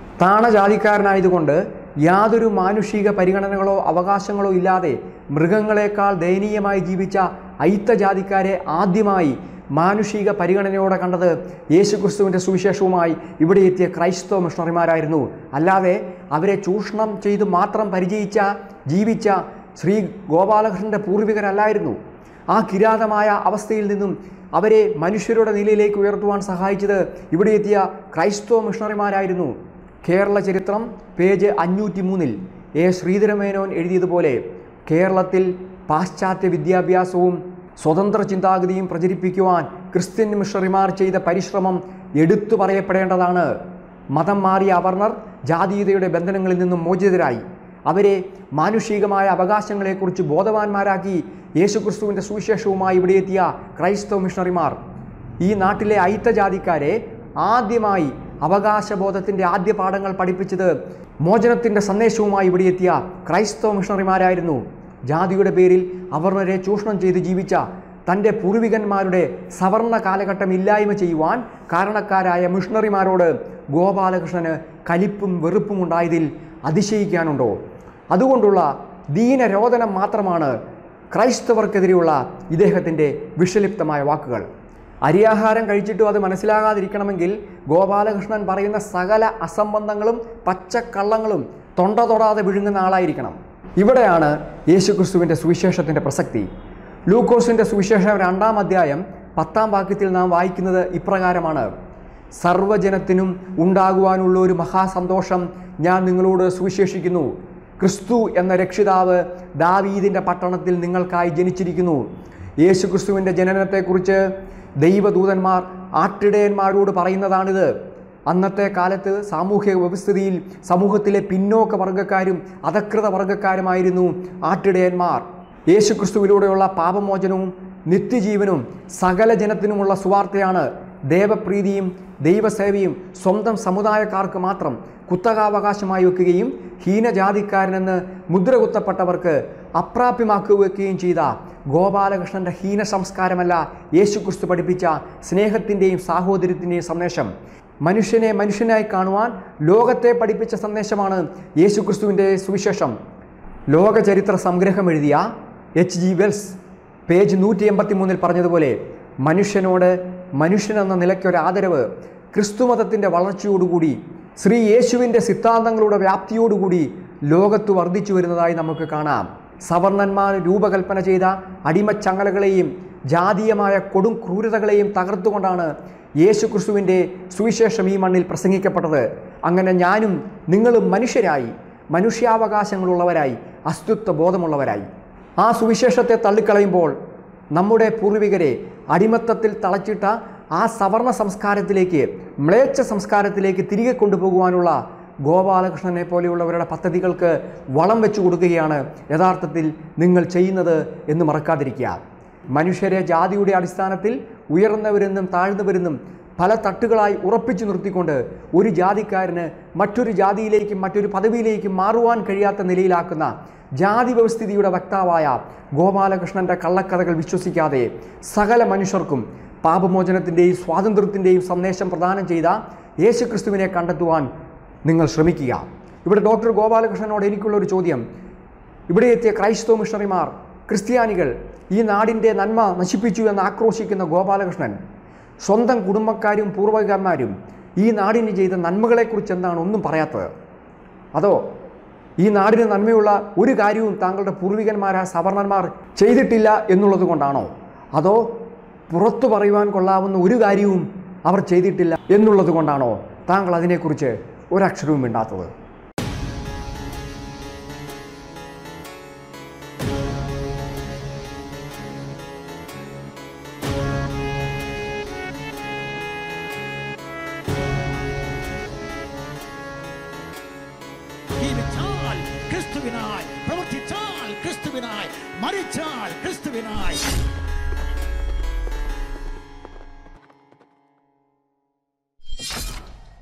താണജാതിക്കാരനായതുകൊണ്ട് യാതൊരു മാനുഷിക പരിഗണനകളോ അവകാശങ്ങളോ ഇല്ലാതെ മൃഗങ്ങളെക്കാൾ ദയനീയമായി ജീവിച്ച അയിത്തജാതിക്കാരെ ആദ്യമായി മാനുഷിക പരിഗണനയോടെ കണ്ടത് യേശുക്രിസ്തുവിൻ്റെ സുവിശേഷവുമായി ഇവിടെ എത്തിയ ക്രൈസ്തവ മിഷണറിമാരായിരുന്നു അല്ലാതെ അവരെ ചൂഷണം ചെയ്ത് മാത്രം പരിചയിച്ച ജീവിച്ച ശ്രീ ഗോപാലകൃഷ്ണൻ്റെ പൂർവികരല്ലായിരുന്നു ആ കിരാതമായ അവസ്ഥയിൽ നിന്നും അവരെ മനുഷ്യരുടെ നിലയിലേക്ക് ഉയർത്തുവാൻ സഹായിച്ചത് ഇവിടെ എത്തിയ ക്രൈസ്തവ മിഷണറിമാരായിരുന്നു കേരള ചരിത്രം പേജ് അഞ്ഞൂറ്റി മൂന്നിൽ എ ശ്രീധരമേനോൻ എഴുതിയതുപോലെ കേരളത്തിൽ പാശ്ചാത്യ വിദ്യാഭ്യാസവും സ്വതന്ത്ര ചിന്താഗതിയും പ്രചരിപ്പിക്കുവാൻ ക്രിസ്ത്യൻ മിഷണറിമാർ ചെയ്ത പരിശ്രമം എടുത്തു പറയപ്പെടേണ്ടതാണ് മതം മാറിയ അവർണർ ജാതീയതയുടെ ബന്ധനങ്ങളിൽ നിന്നും മോചിതരായി അവരെ മാനുഷികമായ അവകാശങ്ങളെക്കുറിച്ച് ബോധവാന്മാരാക്കി യേശുക്രിസ്തുവിൻ്റെ സുവിശേഷവുമായി ഇവിടെ എത്തിയ ക്രൈസ്തവ മിഷണറിമാർ ഈ നാട്ടിലെ അയിത്തജാതിക്കാരെ ആദ്യമായി അവകാശബോധത്തിൻ്റെ ആദ്യ പാഠങ്ങൾ പഠിപ്പിച്ചത് മോചനത്തിൻ്റെ സന്ദേശവുമായി ഇവിടെ എത്തിയ ക്രൈസ്തവ മിഷണറിമാരായിരുന്നു ജാതിയുടെ പേരിൽ അവർണരെ ചൂഷണം ചെയ്ത് ജീവിച്ച തൻ്റെ പൂർവികന്മാരുടെ സവർണ കാലഘട്ടം ഇല്ലായ്മ ചെയ്യുവാൻ കാരണക്കാരായ മിഷണറിമാരോട് ഗോപാലകൃഷ്ണന് കലിപ്പും വെറുപ്പും ഉണ്ടായതിൽ അതിശയിക്കാനുണ്ടോ അതുകൊണ്ടുള്ള ദീനരോധനം മാത്രമാണ് ക്രൈസ്തവർക്കെതിരെയുള്ള ഇദ്ദേഹത്തിൻ്റെ വിഷലിപ്തമായ വാക്കുകൾ അരിയാഹാരം കഴിച്ചിട്ടും അത് മനസ്സിലാകാതിരിക്കണമെങ്കിൽ ഗോപാലകൃഷ്ണൻ പറയുന്ന സകല അസംബന്ധങ്ങളും പച്ചക്കള്ളങ്ങളും തൊണ്ട തൊടാതെ വിഴുങ്ങുന്ന ആളായിരിക്കണം ഇവിടെയാണ് യേശുക്രിസ്തുവിൻ്റെ സുവിശേഷത്തിൻ്റെ പ്രസക്തി ലൂക്കോസിൻ്റെ സുവിശേഷം രണ്ടാം അധ്യായം പത്താം വാക്യത്തിൽ നാം വായിക്കുന്നത് ഇപ്രകാരമാണ് സർവ്വജനത്തിനും ഉണ്ടാകുവാനുള്ള ഒരു മഹാസന്തോഷം ഞാൻ നിങ്ങളോട് സുവിശേഷിക്കുന്നു ക്രിസ്തു എന്ന രക്ഷിതാവ് ദാവീദിൻ്റെ പട്ടണത്തിൽ നിങ്ങൾക്കായി ജനിച്ചിരിക്കുന്നു യേശു ക്രിസ്തുവിൻ്റെ ജനനത്തെക്കുറിച്ച് ദൈവദൂതന്മാർ ആട്ടിടയന്മാരോട് പറയുന്നതാണിത് അന്നത്തെ കാലത്ത് സാമൂഹിക വ്യവസ്ഥിതിയിൽ സമൂഹത്തിലെ പിന്നോക്ക വർഗ്ഗക്കാരും അധകൃത വർഗ്ഗക്കാരുമായിരുന്നു ആട്ടിടയന്മാർ യേശു ക്രിസ്തുവിലൂടെയുള്ള പാപമോചനവും നിത്യജീവനും സകല ജനത്തിനുമുള്ള സുവാർത്തയാണ് ദേവപ്രീതിയും ദൈവസേവയും സ്വന്തം സമുദായക്കാർക്ക് മാത്രം കുത്തകാവകാശമായി വെക്കുകയും ഹീനജാതിക്കാരനെന്ന് മുദ്ര കുത്തപ്പെട്ടവർക്ക് അപ്രാപ്യമാക്കുകയും ചെയ്ത ഗോപാലകൃഷ്ണന്റെ ഹീന സംസ്കാരമല്ല യേശുക്രിസ്തു പഠിപ്പിച്ച സ്നേഹത്തിൻ്റെയും സാഹോദര്യത്തിൻ്റെയും സന്ദേശം മനുഷ്യനെ മനുഷ്യനായി കാണുവാൻ ലോകത്തെ പഠിപ്പിച്ച സന്ദേശമാണ് യേശുക്രിസ്തുവിൻ്റെ സുവിശേഷം ലോകചരിത്ര സംഗ്രഹം എഴുതിയ എച്ച് ജി വെൽസ് പേജ് നൂറ്റി എൺപത്തി മൂന്നിൽ പറഞ്ഞതുപോലെ മനുഷ്യനോട് മനുഷ്യനെന്ന നിലയ്ക്കൊരു ആദരവ് ക്രിസ്തുമതത്തിൻ്റെ വളർച്ചയോടുകൂടി ശ്രീ യേശുവിൻ്റെ സിദ്ധാന്തങ്ങളുടെ വ്യാപ്തിയോടുകൂടി ലോകത്ത് വർദ്ധിച്ചു വരുന്നതായി നമുക്ക് കാണാം സവർണന്മാർ രൂപകൽപ്പന ചെയ്ത അടിമച്ചങ്ങലകളെയും ജാതീയമായ കൊടും ക്രൂരതകളെയും തകർത്തുകൊണ്ടാണ് യേശു ക്രിസ്തുവിൻ്റെ സുവിശേഷം ഈ മണ്ണിൽ പ്രസംഗിക്കപ്പെട്ടത് അങ്ങനെ ഞാനും നിങ്ങളും മനുഷ്യരായി മനുഷ്യാവകാശങ്ങളുള്ളവരായി അസ്തിത്വ ബോധമുള്ളവരായി ആ സുവിശേഷത്തെ തള്ളിക്കളയുമ്പോൾ നമ്മുടെ പൂർവികരെ അടിമത്തത്തിൽ തളച്ചിട്ട ആ സവർണ സംസ്കാരത്തിലേക്ക് മ്ലേച്ഛ സംസ്കാരത്തിലേക്ക് തിരികെ കൊണ്ടുപോകുവാനുള്ള ഗോപാലകൃഷ്ണനെ പോലെയുള്ളവരുടെ പദ്ധതികൾക്ക് വളം വെച്ചു കൊടുക്കുകയാണ് യഥാർത്ഥത്തിൽ നിങ്ങൾ ചെയ്യുന്നത് എന്ന് മറക്കാതിരിക്കുക മനുഷ്യരെ ജാതിയുടെ അടിസ്ഥാനത്തിൽ ഉയർന്നവരെന്നും താഴ്ന്നവരെന്നും പല തട്ടുകളായി ഉറപ്പിച്ചു നിർത്തിക്കൊണ്ട് ഒരു ജാതിക്കാരന് മറ്റൊരു ജാതിയിലേക്കും മറ്റൊരു പദവിയിലേക്കും മാറുവാൻ കഴിയാത്ത നിലയിലാക്കുന്ന ജാതി വ്യവസ്ഥിതിയുടെ വക്താവായ ഗോപാലകൃഷ്ണന്റെ കള്ളക്കഥകൾ വിശ്വസിക്കാതെ സകല മനുഷ്യർക്കും പാപമോചനത്തിൻ്റെയും സ്വാതന്ത്ര്യത്തിൻ്റെയും സന്ദേശം പ്രദാനം ചെയ്ത യേശുക്രിസ്തുവിനെ കണ്ടെത്തുവാൻ നിങ്ങൾ ശ്രമിക്കുക ഇവിടെ ഡോക്ടർ ഗോപാലകൃഷ്ണനോട് എനിക്കുള്ള ഒരു ചോദ്യം ഇവിടെ എത്തിയ ക്രൈസ്തവ മിഷണറിമാർ ക്രിസ്ത്യാനികൾ ഈ നാടിൻ്റെ നന്മ നശിപ്പിച്ചു എന്ന് ആക്രോശിക്കുന്ന ഗോപാലകൃഷ്ണൻ സ്വന്തം കുടുംബക്കാരും പൂർവ്വകന്മാരും ഈ നാടിന് ചെയ്ത നന്മകളെക്കുറിച്ച് എന്താണ് ഒന്നും പറയാത്തത് അതോ ഈ നാടിന് നന്മയുള്ള ഒരു കാര്യവും താങ്കളുടെ പൂർവികന്മാരായ സവർണന്മാർ ചെയ്തിട്ടില്ല എന്നുള്ളത് കൊണ്ടാണോ അതോ പുറത്തു പറയുവാൻ കൊള്ളാവുന്ന ഒരു കാര്യവും അവർ ചെയ്തിട്ടില്ല എന്നുള്ളത് കൊണ്ടാണോ താങ്കൾ അതിനെക്കുറിച്ച് ഒരക്ഷരവും മിണ്ടാത്തത് ജീവിച്ചാൽ ക്രിസ്തുവിനായി പ്രവർത്തിച്ചാൽ ക്രിസ്തുവിനായി മരിച്ചാൽ ക്രിസ്തുവിനായി